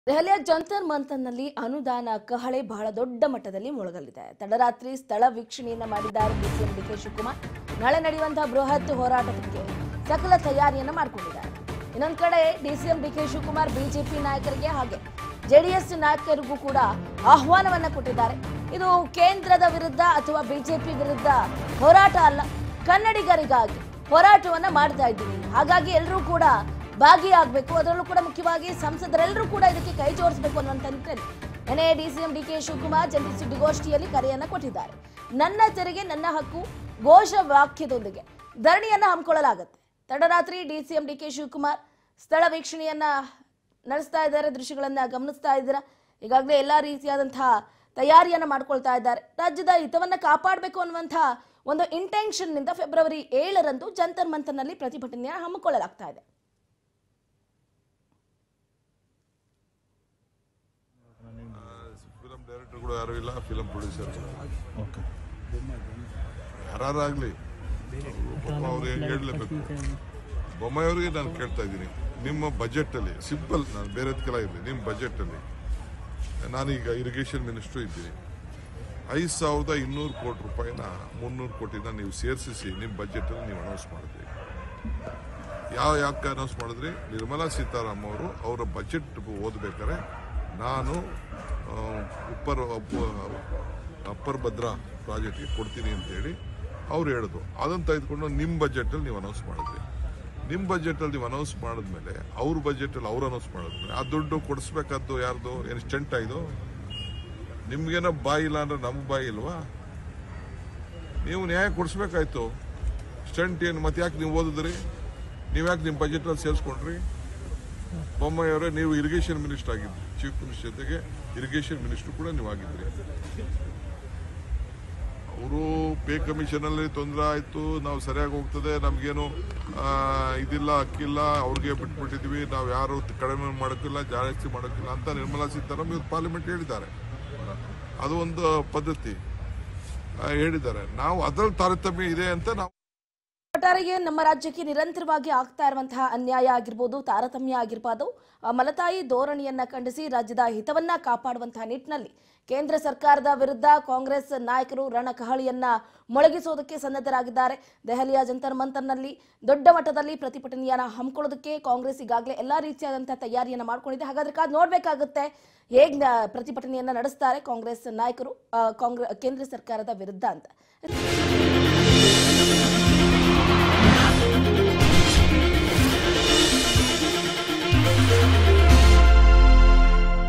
ದೆಹಲಿಯ ಜಂತರ್ ಮಂತರ್ನಲ್ಲಿ ಅನುದಾನ ಕಹಳೆ ಬಹಳ ದೊಡ್ಡ ಮಟ್ಟದಲ್ಲಿ ಮುಳುಗಲಿದೆ ತಡರಾತ್ರಿ ಸ್ಥಳ ವೀಕ್ಷಣೆಯನ್ನ ಮಾಡಿದ್ದಾರೆ ಡಿಸಿಎಂ ಡಿಕೆ ಶಿವಕುಮಾರ್ ನಾಳೆ ನಡೆಯುವಂತಹ ಬೃಹತ್ ಹೋರಾಟಕ್ಕೆ ಸಕಲ ತಯಾರಿಯನ್ನ ಮಾಡಿಕೊಂಡಿದ್ದಾರೆ ಇನ್ನೊಂದ್ ಕಡೆ ಡಿಸಿಎಂ ಡಿಕೆ ಶಿವಕುಮಾರ್ ಬಿಜೆಪಿ ನಾಯಕರಿಗೆ ಹಾಗೆ ಜೆಡಿಎಸ್ ನಾಯಕರಿಗೂ ಕೂಡ ಆಹ್ವಾನವನ್ನ ಕೊಟ್ಟಿದ್ದಾರೆ ಇದು ಕೇಂದ್ರದ ವಿರುದ್ಧ ಅಥವಾ ಬಿಜೆಪಿ ವಿರುದ್ಧ ಹೋರಾಟ ಅಲ್ಲ ಕನ್ನಡಿಗರಿಗಾಗಿ ಹೋರಾಟವನ್ನ ಮಾಡ್ತಾ ಇದ್ದೀವಿ ಹಾಗಾಗಿ ಎಲ್ಲರೂ ಕೂಡ ಭಾಗಿಯಾಗಬೇಕು ಅದರಲ್ಲೂ ಕೂಡ ಮುಖ್ಯವಾಗಿ ಸಂಸದರೆಲ್ಲರೂ ಕೂಡ ಇದಕ್ಕೆ ಕೈ ಜೋಡಿಸಬೇಕು ಅನ್ನುವಂಥ ನಿಟ್ಟಿನಲ್ಲಿ ನೆನೆ ಡಿಸಿಎಂ ಡಿ ಕೆ ಶಿವಕುಮಾರ್ ಜಂಟಿ ಸುದ್ದಿಗೋಷ್ಠಿಯಲ್ಲಿ ಕರೆಯನ್ನ ಕೊಟ್ಟಿದ್ದಾರೆ ನನ್ನ ತೆರಿಗೆ ನನ್ನ ಹಕ್ಕು ಘೋಷ ವಾಕ್ಯದೊಂದಿಗೆ ಧರಣಿಯನ್ನ ಹಮ್ಮಿಕೊಳ್ಳಲಾಗುತ್ತೆ ತಡರಾತ್ರಿ ಡಿಸಿಎಂ ಡಿ ಕೆ ಶಿವಕುಮಾರ್ ಸ್ಥಳ ವೀಕ್ಷಣೆಯನ್ನ ನಡೆಸ್ತಾ ಇದ್ದಾರೆ ದೃಶ್ಯಗಳನ್ನ ಗಮನಿಸ್ತಾ ಇದ್ದೀರಾ ಈಗಾಗಲೇ ಎಲ್ಲಾ ರೀತಿಯಾದಂತಹ ತಯಾರಿಯನ್ನ ಮಾಡ್ಕೊಳ್ತಾ ಇದ್ದಾರೆ ರಾಜ್ಯದ ಹಿತವನ್ನ ಕಾಪಾಡಬೇಕು ಅನ್ನುವಂತಹ ಒಂದು ಇಂಟೆನ್ಷನ್ ನಿಂದ ಫೆಬ್ರವರಿ ಏಳರಂದು ಜಂತರ್ ಮಂತರ್ನಲ್ಲಿ ಪ್ರತಿಭಟನೆಯನ್ನು ಹಮ್ಮಿಕೊಳ್ಳಲಾಗ್ತಾ ಇದೆ ಫಿಲಂ ಡೈರೆಕ್ಟರ್ ಕೂಡ ಯಾರು ಇಲ್ಲ ಫಿಲಂ ಪ್ರೊಡ್ಯೂಸರ್ ಓಕೆ ಯಾರಾಗಲಿ ಅವ್ರು ಹೇಳಲೇಬೇಕು ಬೊಮ್ಮಾಯಿಯವರಿಗೆ ನಾನು ಕೇಳ್ತಾ ಇದ್ದೀನಿ ನಿಮ್ಮ ಬಜೆಟಲ್ಲಿ ಸಿಂಪಲ್ ನಾನು ಬೇರೆದಕ್ಕೆಲ್ಲ ಇರಲಿ ನಿಮ್ಮ ಬಜೆಟಲ್ಲಿ ನಾನೀಗ ಇರಿಗೇಷನ್ ಮಿನಿಸ್ಟ್ರು ಇದ್ದೀನಿ ಐದು ಸಾವಿರದ ಇನ್ನೂರು ಕೋಟಿ ರೂಪಾಯಿನ ಮುನ್ನೂರು ಕೋಟಿನ ನೀವು ಸೇರಿಸಿ ನಿಮ್ಮ ಬಜೆಟಲ್ಲಿ ನೀವು ಅನೌನ್ಸ್ ಮಾಡಿದ್ರಿ ಯಾವ ಯಾಕೆ ಅನೌನ್ಸ್ ಮಾಡಿದ್ರಿ ನಿರ್ಮಲಾ ಸೀತಾರಾಮ್ ಅವರು ಅವರ ಬಜೆಟ್ ಓದಬೇಕಾದ್ರೆ ನಾನು ಆ, ಉಪ್ಪರ್ ಅಪ್ಪ- ಅಪ್ಪರ್ ಭದ್ರಾ ಪ್ರಾಜೆಕ್ಟ್ಗೆ ಕೊಡ್ತೀನಿ ಅಂತೇಳಿ ಅವ್ರು ಹೇಳಿದ್ರು ಅದನ್ನು ತೆಗೆದುಕೊಂಡು ನಿಮ್ಮ ಬಜೆಟಲ್ಲಿ ನೀವು ಅನೌನ್ಸ್ ಮಾಡಿದ್ರಿ ನಿಮ್ಮ ಬಜೆಟಲ್ಲಿ ನೀವು ಅನೌನ್ಸ್ ಮಾಡಿದ್ಮೇಲೆ ಅವ್ರ ಬಜೆಟಲ್ಲಿ ಅವ್ರು ಅನೌನ್ಸ್ ಮಾಡಿದ್ಮೇಲೆ ಆ ದುಡ್ಡು ಕೊಡಿಸ್ಬೇಕಾದ್ದು ಯಾರ್ದು ಏನು ಸ್ಟೆಂಟ್ ಆಯ್ತು ನಿಮ್ಗೇನೋ ಬಾಯಿ ಇಲ್ಲ ಅಂದ್ರೆ ನಮ್ಗೆ ಬಾಯಿ ಇಲ್ವಾ ನೀವು ನ್ಯಾಯ ಕೊಡಿಸ್ಬೇಕಾಯ್ತು ಸ್ಟಂಟ್ ಏನು ಮತ್ತೆ ಯಾಕೆ ನೀವು ಓದಿದ್ರಿ ನೀವು ಯಾಕೆ ನಿಮ್ಮ ಬಜೆಟಲ್ಲಿ ಸೇರಿಸ್ಕೊಂಡ್ರಿ ಬೊಮ್ಮಾಯಿ ಅವರೇ ನೀವು ಇರಿಗೇಷನ್ ಮಿನಿಸ್ಟರ್ ಆಗಿದ್ರಿ ಚೀಫ್ ಮಿನಿಸ್ಟರ್ ಜೊತೆಗೆ ಇರಿಗೇಷನ್ ಮಿನಿಸ್ಟರ್ ಕೂಡ ನೀವು ಆಗಿದ್ರಿ ಅವರು ಪೇ ಕಮಿಷನಲ್ಲಿ ತೊಂದರೆ ಆಯಿತು ನಾವು ಸರಿಯಾಗಿ ಹೋಗ್ತದೆ ನಮಗೇನು ಆ, ಇದಿಲ್ಲ ಅಕ್ಕಿಲ್ಲ ಅವ್ರಿಗೆ ಬಿಟ್ಬಿಟ್ಟಿದ್ವಿ ನಾವು ಯಾರು ಕಡಿಮೆ ಮಾಡೋಕ್ಕಿಲ್ಲ ಜಾಸ್ತಿ ಮಾಡೋಕ್ಕಿಲ್ಲ ಅಂತ ನಿರ್ಮಲಾ ಸೀತಾರಾಮನ್ ಇವತ್ತು ಪಾರ್ಲಿಮೆಂಟ್ ಹೇಳಿದ್ದಾರೆ ಅದು ಒಂದು ಪದ್ಧತಿ ಆ, ಹೇಳಿದ್ದಾರೆ ನಾವು ಅದರಲ್ಲಿ ತಾರತಮ್ಯ ಇದೆ ಅಂತ ನಾವು ಒಟ್ಟಾರೆಗೆ ನಮ್ಮ ರಾಜ್ಯಕ್ಕೆ ನಿರಂತರವಾಗಿ ಆಗ್ತಾ ಇರುವಂತಹ ಅನ್ಯಾಯ ಆಗಿರ್ಬೋದು ತಾರತಮ್ಯ ಆಗಿರ್ಬೋದು ಆ ಮಲತಾಯಿ ಧೋರಣೆಯನ್ನ ಖಂಡಿಸಿ ರಾಜ್ಯದ ಹಿತವನ್ನ ಕಾಪಾಡುವಂತಹ ನಿಟ್ಟಿನಲ್ಲಿ ಕೇಂದ್ರ ಸರ್ಕಾರದ ವಿರುದ್ಧ ಕಾಂಗ್ರೆಸ್ ನಾಯಕರು ರಣಕಹಳಿಯನ್ನ ಮೊಳಗಿಸೋದಕ್ಕೆ ಸನ್ನದ್ಧರಾಗಿದ್ದಾರೆ ದೆಹಲಿಯ ಜಂತರ್ ಮಂತರ್ನಲ್ಲಿ ದೊಡ್ಡ ಮಟ್ಟದಲ್ಲಿ ಪ್ರತಿಭಟನೆಯನ್ನ ಹಮ್ಮಿಕೊಳ್ಳೋದಕ್ಕೆ ಕಾಂಗ್ರೆಸ್ ಈಗಾಗಲೇ ಎಲ್ಲಾ ರೀತಿಯಾದಂತಹ ತಯಾರಿಯನ್ನ ಮಾಡ್ಕೊಂಡಿದೆ ಹಾಗಾದ್ರೆ ಕಾದ್ ನೋಡ್ಬೇಕಾಗುತ್ತೆ ಹೇಗ್ ನ- ಪ್ರತಿಭಟನೆಯನ್ನ ನಡೆಸ್ತಾರೆ ಕಾಂಗ್ರೆಸ್ ನಾಯಕರು ಆ, ಕಾಂಗ್ರೆ ಕೇಂದ್ರ ಸರ್ಕಾರದ ವಿರುದ್ಧ ಅಂತ